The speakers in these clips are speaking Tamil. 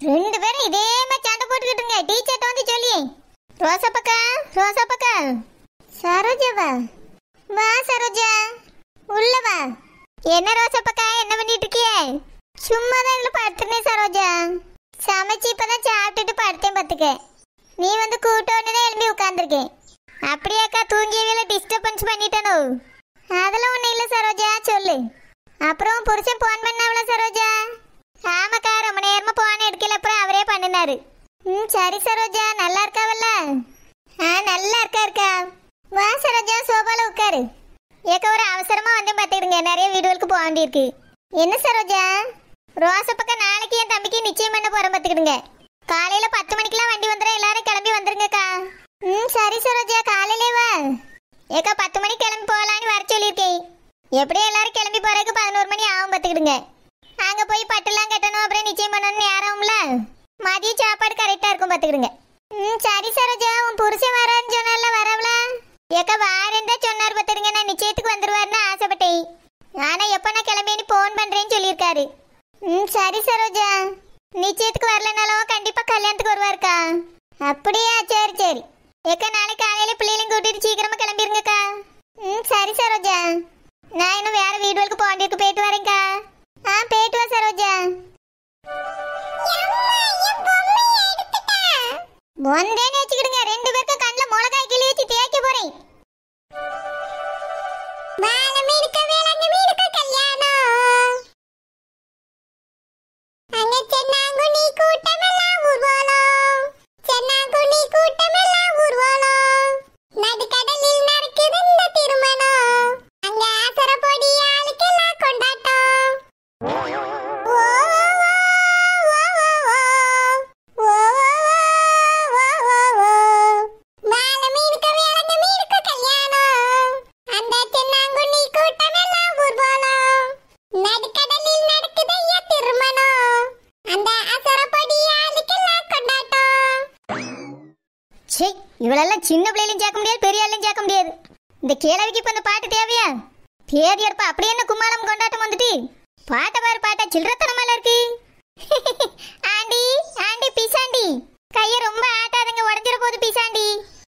ரெண்டு பேரும் இதே மாதிரி சண்டை போட்டுக்கிட்டுங்க டீச்சர்ட்ட வந்து சொல்லி ரோசா பக்கா ரோசா பக்கா சரோஜாவா வா சரோஜா உள்ள வா என்ன ரோசா பக்கா என்ன பண்ணிட்டு இருக்கியே சும்மா தான் இதுல படுத்துனேன் சரோஜா சமைச்சு இப்பதான் சாப்பிட்டுட்டு படுத்தேன் பத்துக்க நீ வந்து கூட்டோன்னு தான் எழும்பி உட்காந்துருக்கேன் அப்படியாக்கா தூங்கியவில டிஸ்டர்பன்ஸ் பண்ணிட்டனோ அதெல்லாம் ஒண்ணும் இல்ல சரோஜா சொல்லு அப்புறம் புருஷன் போன் பண்ணாவளா சரோஜா ஆமாக்கா ரொம்ப நேரமா போன் எடுக்கல அப்புறம் அவரே பண்ணினாரு ம் சரி சரோஜா நல்லா இருக்காவல்ல ஆ நல்லா இருக்கா இருக்கா வா சரோஜா சோபால உட்காரு ஏக்க ஒரு அவசரமா வந்து பார்த்துக்கிடுங்க நிறைய வீடுகளுக்கு போக வேண்டியிருக்கு என்ன சரோஜா ரோச பக்கம் நாளைக்கு என் தம்பிக்கு நிச்சயம் பண்ண போறேன் பார்த்துக்கிடுங்க காலையில பத்து மணிக்கெல்லாம் வண்டி வந்துடும் எல்லாரும் கிளம்பி வந்துருங்கக்கா ம் சரி சரோஜா காலையிலே வா ஏக்கா பத்து மணிக்கு கிளம்பி போகலான்னு வர சொல்லியிருக்கேன் எப்படியும் எல்லாரும் கிளம்பி போறதுக்கு பதினோரு மணி ஆகும் பார்த்துக்கிடுங்க அங்க போய் பட்டுலாம் கட்டணும் அப்புறம் நிச்சயம் பண்ணணும்னு நேரம்ல மதிய சாப்பாடு கரெக்டா இருக்கும் பார்த்துக்கிடுங்க ம் சரி சரோஜா உன் புருஷன் வரான்னு சொன்னால வரவல ஏக்கா வாரேன் தான் சொன்னார் பார்த்துடுங்க நான் நிச்சயத்துக்கு வந்துருவாருன்னு ஆசைப்பட்டேன் ஆனா எப்ப நான் கிளம்பின்னு போன் பண்றேன்னு சொல்லியிருக்காரு ம் சரி சரோஜா நிச்சயத்துக்கு வரலனாலும் கண்டிப்பா கல்யாணத்துக்கு வருவாருக்கா அப்படியா சரி சரி ஏக்கா நாளைக்கு காலையில பிள்ளைகளையும் கூட்டிட்டு சீக்கிரமா கிளம்பிருங்கக்கா ம் சரி சரோஜா நான் இன்னும் வேற வீடுகளுக்கு போக வேண்டியிருக்கு போயிட்டு வரேன்க்கா ஆ போயிட்டு வா சரோஜா வந்தேன்னு வச்சுக்கிடுங்க ரெண்டு பேருக்கும் கண்ணில் மிளகாய் கிளி வச்சு தேய்க்க போறேன் வாழமீனுக்கு வேளாங்கண்ணீனுக்கு கல்யாணம் அங்க சென்னாங்குனி கூட்டமெல்லாம் ஊர்வலம் சென்னாங்குனி கூட்டமெல்லாம் ஊர்வலம் நடுக்கடலில் நடக்குது இந்த திருமணம் அங்க ஆசரப்பொடி ஆளுக்கெல்லாம் கொண்டாட்டம் ஓ, ஓ, ஓ, ஓ, ஓ, ஓ, ஓ, ஓ, ஓ, ஓ. வாழை மீனுக்கு வேளங்க மீனுக்கு கல்யாணம் அந்த தென்னாங்குனி கூட்டமெல்லாம் ஊர்வலம் நடுக்கடலில் நடக்குது ஐயா திருமணம் அந்த அசரப்படி ஆளுக்கெல்லாம் கொண்டாட்டம் சே இவளெல்லாம் சின்ன பிள்ளையிலும் சேர்க்க முடியாது பெரிய ஆளையும் சேர்க்க முடியாது இந்த கேளவிக்கு இப்ப இந்த பாட்டு தேவையா தேதி எடுப்பா அப்படியே என்ன கும்மாளம் கொண்டாட்டம் வந்துட்டு பாட்டை பாரு பாட்டா சில்லறத்தனமால இருக்கு ஆண்டி ஆண்டி பிசாண்டி கைய ரொம்ப ஆட்டாதங்க உடஞ்சிர போது பிசாண்டி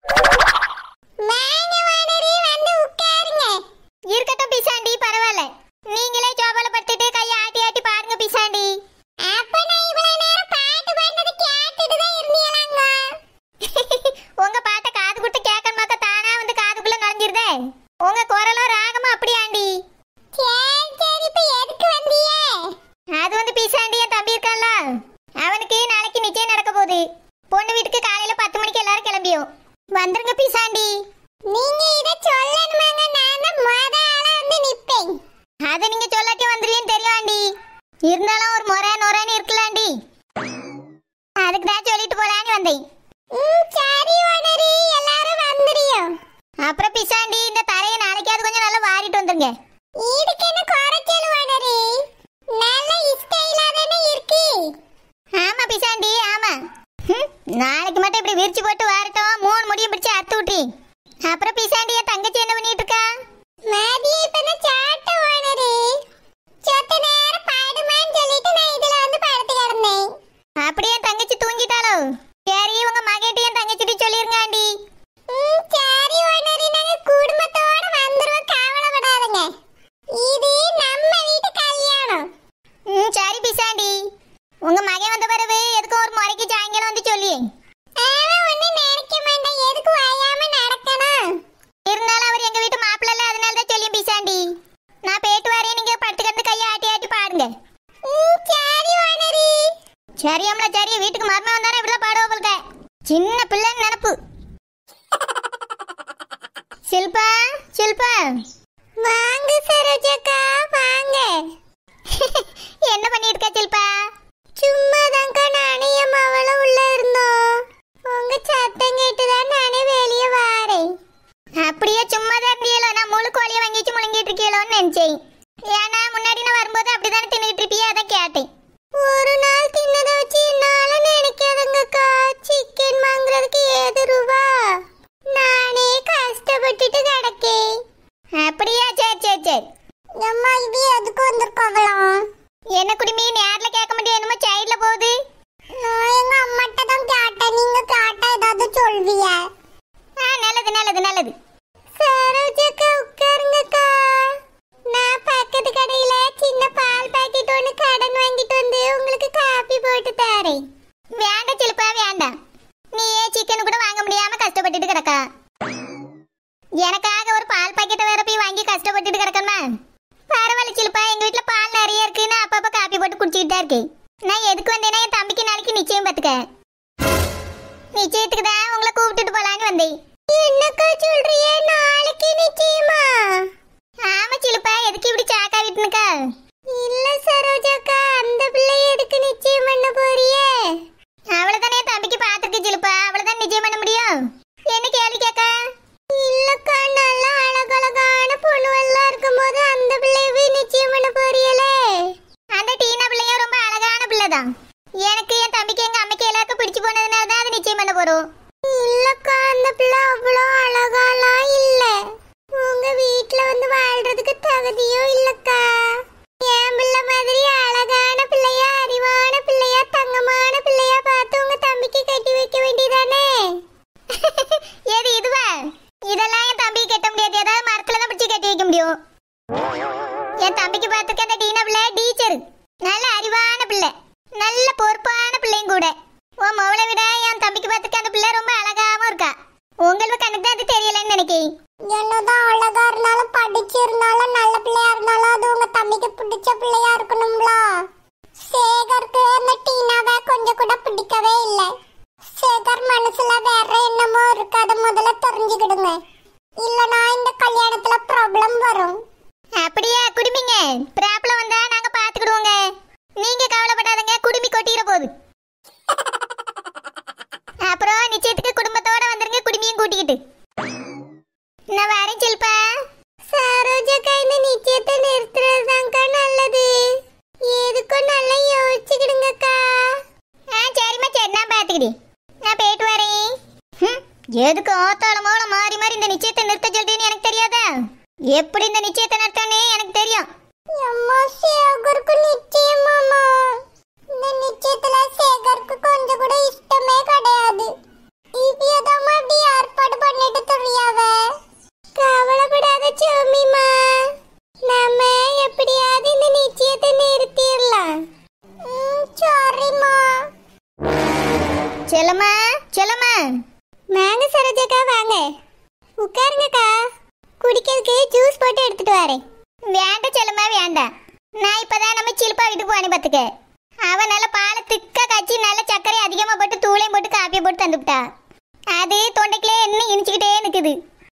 இருக்கட்டும் பிசாண்டி பரவாயில்ல நீங்களே ஜோபால படுத்துட்டு கைய ஆட்டி ஆட்டி பாருங்க பிசாண்டி அப்ப நான் இவ்வளவு நேரம் பாட்டு பாடுனது கேட்டுட்டு தான் இருந்தீங்களாங்க உங்க பாட்டை காது குட்டு கேட்கணுமாக்க தானா வந்து காதுக்குள்ள நுழைஞ்சிருதே உங்க குரலும் ராகமும் அப்படி ஆண்டி சரி சரி இப்ப எதுக்கு வந்தியே அது வந்து பிசாண்டி என் தம்பி இருக்கான்ல அவனுக்கு நாளைக்கு நிச்சயம் நடக்க போகுது பொண்ணு வீட்டுக்கு காலையில பத்து மணிக்கு எல்லாரும் கிளம்பியும் வந்துருங்க பிசாண்டி நீங்க இத சொல்லணுமாங்க நான் தான் முத ஆளா வந்து நிப்பேன் அத நீங்க சொல்லாட்டி வந்துருவீன்னு தெரியும் ஆண்டி இருந்தாலும் ஒரு முறை நுறைன்னு இருக்கலாண்டி அதுக்கு தான் சொல்லிட்டு போலான்னு வந்தேன் சரி ஓனரி எல்லாரும் வந்துறியோ அப்புறம் பிசாண்டி இந்த தரையை நாளைக்காவது கொஞ்சம் நல்லா வாரிட்டு வந்துருங்க இதுக்கு என்ன குறைச்சல் ஓனரி நல்ல ஸ்டைலா தானே இருக்கு ஆமா பிசாண்டி ஆமா ஹம், நாளைக்கு மட்டும் இப்படி விரிச்சு போட்டு வாரட்டும் மூணு முடியும் பிடிச்சு அறுத்து விட்ரி அப்புறம் பிசாண்டி என் தங்கச்சி என்ன பண்ணிட்டு இருக்கா மதியம் இப்ப சாட்ட ஓனரி சொத்த நேரம் பாடுமான்னு சொல்லிட்டு நான் இதுல வந்து படுத்து கிடந்தேன் அப்படியே என் தங்கச்சி தூங்கிட்டாளோ சரி உங்க மகிட்ட என் தங்கச்சிட்டு சொல்லிருங்க ஆண்டி சரி ஓனரி நாங்க குடும்பத்தோட வந்துருவோம் கவலைப்படாதீங்க இது நம்ம வீட்டு கல்யாணம் ம் சரி பிசாண்டி உங்க மகன் வந்த பிறகு எதுக்கும் ஒரு முறைக்கு சாயங்காலம் வந்து சொல்லி அவன் ஒண்ணு நினைக்க மாட்டான் எதுக்கு வாயாம நடக்கணும் இருந்தாலும் அவர் எங்க வீட்டு மாப்பிள்ள இல்ல அதனால தான் சொல்லி பிசாண்டி நான் போயிட்டு வரேன் நீங்க படுத்துக்கிட்டு கையை ஆட்டி ஆட்டி பாடுங்க சரி ஓனரி சரி அம்மா சரி வீட்டுக்கு மரணம் வந்தானே இப்படிலாம் பாடுவா போல்க சின்ன பிள்ளைன்னு நினப்பு சில்பா சில்பா வாங்க சரோஜக்கா வாங்க என்ன பண்ணிட்டு இருக்க சில்பா சும்மா தான்க்கா நானே என் மவளும் உள்ள இருந்தோம் உங்க சத்தம் கேட்டுதான் நானே வெளியே வாரேன் அப்படியே சும்மா தான் இருந்தீங்களோ நான் முழு கோழியை வாங்கி வச்சு முழுங்கிட்டு இருக்கீங்களோன்னு நினைச்சேன் ஏன்னா முன்னாடி நான் வரும்போது அப்படிதானே தின்னுட்டு இருப்பியே அதான் கேட்டேன் ஒரு நாள் தின்னதை வச்சு என்னால நினைக்காதுங்கக்கா சிக்கன் வாங்குறதுக்கு ஏது ரூபா நானே கஷ்டப்பட்டுட்டு கிடக்கேன் அப்படியா சரி சரி சரி அம்மா இது எதுக்கு வந்திருக்கோம் என்ன குடிமி நேர்ல கேட்க முடியும் என்னமோ சைடுல போகுது வேண்டாம் சிலுப்பா வேண்டாம் நீயே சிக்கன் கூட வாங்க முடியாம கஷ்டப்பட்டுட்டு கிடக்கா எனக்காக ஒரு பால் பாக்கெட்டை வேற போய் வாங்கி கஷ்டப்பட்டுட்டு கிடக்கணுமா பரவாயில்ல சிலுப்பா எங்க வீட்ல பால் நிறைய இருக்குன்னு அப்பப்ப காப்பி போட்டு குடிச்சிட்டு தான் இருக்கேன் நான் எதுக்கு வந்தேன்னா என் தம்பிக்கு நாளைக்கு நிச்சயம் பாத்துக்க நிச்சயத்துக்கு தான் உங்களை கூப்பிட்டுட்டு போலான்னு வந்தேன் என்னக்கா சொல்றியே நாளைக்கு நிச்சயமா ஆமா சிலுப்பா எதுக்கு இப்படி சாக்கா விட்டுனுக்கா இல்ல சரோஜாக்கா அந்த பிள்ளை எதுக்கு நிச்சயம் பண்ண போறியே அவளதானே என் தம்பிக்கு பாத்துருக்கு சிலுப்பா அவளதான் நிச்சயம் பண்ண முடியும் என்ன கேள்வி கேக்கா இல்லக்கா நல்லா அழகழகான பொண்ணு எல்லாம் இருக்கும்போது அந்த பிள்ளையவே நிச்சயம் பண்ண போறியலே அந்த டீனா பிள்ளையும் ரொம்ப அழகான பிள்ளைதான் எனக்கு என் தம்பிக்கு எங்க அம்மைக்கு எல்லாருக்கும் பிடிச்சு போனதுனால தான் அது நிச்சயம் பண்ண போறோம் இல்லக்கா அந்த பிள்ளை அவ்வளோ அழகாலாம் இல்ல உங்க வீட்ல வந்து வாழ்றதுக்கு தகுதியும் இல்லக்கா என் பிள்ளை மாதிரி அழகான பிள்ளையா அறிவான பிள்ளையா தங்கமான பிள்ளையா பார்த்து உங்க தம்பிக்கு கட்டி வைக்க வேண்டியதானே எது இதுவா இதெல்லாம் என் தம்பிக்கு கட்ட முடியாது ஏதாவது மரத்துல தான் பிடிச்சி கட்டி வைக்க முடியும் என் தம்பிக்கு பார்த்துக்க அந்த டீனா பிள்ளை டீச்சர் நல்ல அறிவான பிள்ளை நல்ல பொறுப்பான பிள்ளையும் கூட உன் மவளை விட என் தம்பிக்கு பார்த்துக்க அந்த பிள்ளை ரொம்ப அழகாவும் இருக்கா உங்களுக்கு கண்ணுக்கு தான் அது தெரியலன்னு நினைக்கிறேன் என்னதான் அழகா இருந்தாலும் படிச்சு இருந்தாலும் நல்ல பிள்ளையா இருந்தாலும் அது உங்க தம்பிக்கு பிடிச்ச பிள்ளையா இருக்கணும்ல சேகருக்கு அந்த டீனாவை கொஞ்சம் கூட பிடிக்கவே இல்லை சேகர் மனசுல வேற என்னமோ இருக்கு அதை முதல்ல தெரிஞ்சுக்கிடுங்க இல்லனா இந்த கல்யாணத்துல ப்ராப்ளம் வரும் அப்படியா குடுமிங்க ப்ராப்ளம் வந்தா நாங்க பாத்துக்கிடுவோங்க நீங்க கவலைப்படாதங்க குடுமி கொட்டிட போகுது அப்புறம் நிச்சயத்துக்கு குடும்பத்தோட வந்துருங்க குடுமியும் கூட்டிக்கிட்டு நான் வரேன் செல்பா சரோஜக்கா இந்த நிச்சயத்தை நிறுத்துறதுதான்க்கா நல்லது எதுக்கும் நல்லா யோசிச்சுக்கிடுங்கக்கா ஆ சரிம்மா சரி நான் பாத்துக்கிட்டேன் நான் போயிட்டு வரேன் ஹம், எதுக்கு ஆத்தாள மோள மாறி மாறி இந்த நிச்சயத்தை நிறுத்த சொல்றேன்னு எனக்கு தெரியாதா எப்படி இந்த நிச்சயத்தை நிறுத்தன்னு எனக்கு தெரியும் அம்மா சேகருக்கு நிச்சயமாமா இந்த நிச்சயத்துல சேகருக்கு கொஞ்சம் கூட இஷ்டமே கிடையாது இப்பயதாம்மா இப்படி ஏற்பாடு பண்ணிட்டு தெரியாவ கவலைப்படாத சோமிமா நாம எப்படியாவது இந்த நிச்சயத்தை நிறுத்திடலாம் சாரிம்மா செல்லம்மா செல்லம்மா வாங்க சரோஜாக்கா வாங்க உட்காருங்கக்கா குடிக்கிறதுக்கு ஜூஸ் போட்டு எடுத்துட்டு வரேன் வேண்டாம் செல்லம்மா வேண்டாம் நான் இப்பதான் நம்ம சிலுப்பா வீட்டுக்கு போனே பார்த்துக்க அவன் நல்ல பாலை திக்கா காய்ச்சி நல்ல சர்க்கரை அதிகமா போட்டு தூளையும் போட்டு காப்பியை போட்டு தந்துவிட்டா அது தொண்டைக்குள்ளே என்ன இனிச்சுக்கிட்டே நிக்குது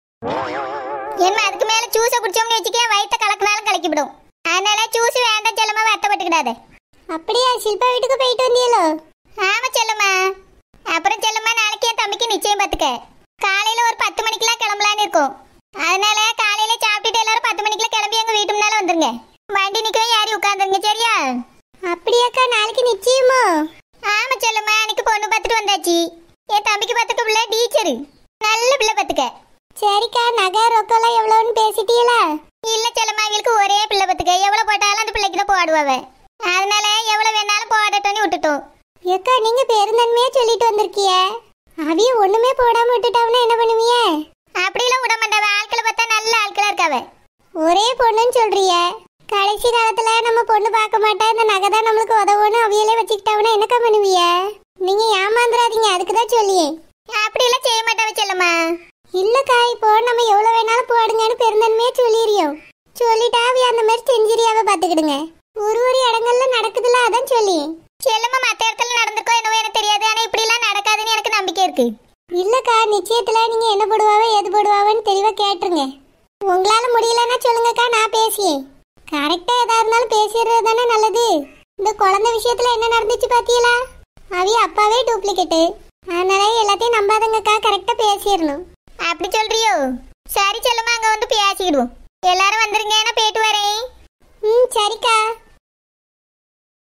என்ன அதுக்கு மேல ஜூஸை குடிச்சோம்னு வச்சுக்க வயித்த கலக்கினாலும் கலக்கிவிடும் அதனால ஜூஸ் வேண்டாம் செல்லம்மா வருத்தப்பட்டுக்கிடாத அப்படியா ஷில்பா வீட்டுக்கு போயிட்டு வந்தீங்களோ ஆமா செல்லம்மா அப்புறம் செல்லம்மா நாளைக்கு என் தம்பிக்கு நிச்சயம் பார்த்துக்க காலையில ஒரு பத்து மணிக்கெல்லாம் கிளம்பலான்னு இருக்கும் அதனால காலையில சாப்பிட்டுட்டு எல்லாரும் பத்து மணிக்கெல்லாம் கிளம்பி எங்க வீட்டு முன்னால வந்துருங்க வண்டி நிக்கவே யாரி உட்காந்துருங்க சரியா அப்படியாக்கா நாளைக்கு நிச்சயமோ ஆமா செல்லம்மா அன்னைக்கு பொண்ணு பார்த்துட்டு வந்தாச்சு என் தம்பிக்கு பார்த்துக்க பிள்ளை டீச்சரு நல்ல பிள்ளை பார்த்துக்க சரிக்கா நகை ரொக்கம்லாம் எவ்வளோன்னு பேசிட்டீங்களா இல்ல செல்லம்மா அவங்களுக்கு ஒரே பிள்ளை பார்த்துக்க எவ்வளவு போட்டாலும் அந்த பிள்ளைக்கு தான் போடுவாவ அதனால எவ்வளவு வேணாலும் போடட்டும்னு விட்டுட்டோம் ஏக்கா நீங்க பெருந்தன்மையா சொல்லிட்டு வந்திருக்கிய அவிய ஒண்ணுமே போடாம விட்டுட்டாவனா என்ன பண்ணுவிய அப்படிலாம் விட மாட்டாவ ஆட்களை பார்த்தா நல்ல ஆட்களா இருக்காவ ஒரே பொண்ணுன்னு சொல்றிய கடைசி காலத்துல நம்ம பொண்ணு பார்க்க மாட்டா இந்த நகை தான் நம்மளுக்கு உதவுன்னு அவியலே வச்சுக்கிட்டாவனா என்னக்கா பண்ணுவிய நீங்க ஏமாந்துடாதீங்க அதுக்கு தான் சொல்லியே அப்படியெல்லாம் செய்ய மாட்டாவ செல்லம்மா இல்லக்கா இப்போ நம்ம எவ்வளவு வேணாலும் போடுங்கன்னு பெருந்தன்மையா சொல்லிடுறியோம் சொல்லிட்டா அவி அந்த மாதிரி செஞ்சிரியாவ பாத்துக்கிடுங்க ஒரு ஒரு இடங்கள்ல நடக்குதுல அதான் சொல்லி செல்லம்மா மத்த இடத்துல நடந்திருக்கோ என்னவோ எனக்கு தெரியாது ஆனா இப்படி எல்லாம் நடக்காதுன்னு எனக்கு நம்பிக்கை இருக்கு இல்லக்கா நிச்சயத்துல நீங்க என்ன போடுவாவோ எது போடுவாவோன்னு தெளிவா கேட்டுருங்க உங்களால முடியலன்னா சொல்லுங்கக்கா நான் பேசியேன் கரெக்டா எதா இருந்தாலும் பேசிடுறது தானே நல்லது இந்த குழந்தை விஷயத்துல என்ன நடந்துச்சு பாத்தீங்களா அவிய அப்பாவே டூப்ளிகேட்டு அதனால எல்லாத்தையும் நம்பாதங்கக்கா கரெக்டா பேசிடணும் அப்படி சொல்றியோ சரி செல்லம்மா அங்க வந்து பேசிக்கிடுவோம் எல்லாரும் வந்துருங்க நான் போயிட்டு வரேன் ம் சரிக்கா